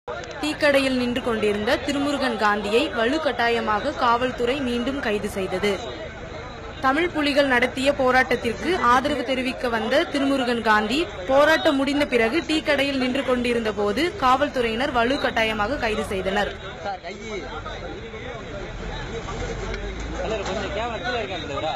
டீக்கடையில் நின்று கொண்டிருந்த திருமுருகன் காந்தியை வலுக்கட்டாயமாக காவல்துறை மீண்டும் கைது செய்தது தமிழ் புலிகள் நடத்திய போராட்டத்திற்கு ஆதரவு தெரிவிக்க வந்த திருமுருகன் காந்தி போராட்டம் முடிந்த பிறகு டீக்கடையில் நின்று கொண்டிருந்த போது காவல்துறையினர் வலுக்கட்டாயமாக கைது செய்தனர் கொஞ்சம் கேமரா கீழே இருக்காங்க தலைவரா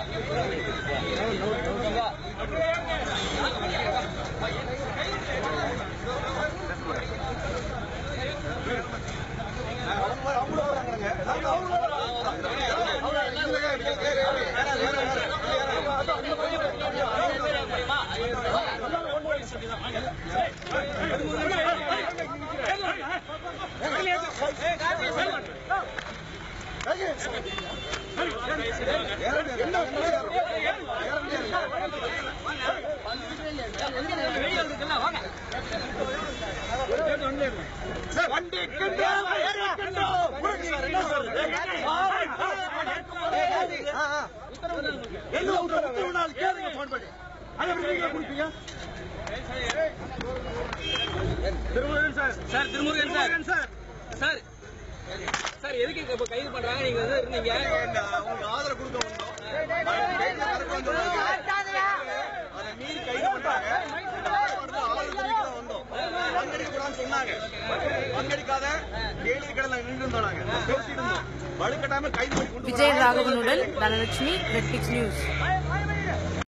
sir Thirumurugan sir sir sir sir எதுக்கு இங்க இப்ப கைது பண்றாங்க நீங்க வந்து இருந்தீங்க அவங்களுக்கு ஆதரவு கொடுக்க வந்தோம் கைது வரைக்கும் வந்தோம். அதை மீறி கைது பண்றாங்க ஆதரவு தெரிவிக்க தான் வந்தோம் பங்கெடுக்க கூடாதுன்னு சொன்னாங்க பங்கெடுக்காத டெய்லி கடை நின்று இருந்தோம் நாங்க பேசிட்டு இருந்தோம் வலுக்கட்டாம கைது பண்ணி கொண்டு விஜய் ராகவனுடன் தனலட்சுமி ரெட்பிக்ஸ் நியூஸ்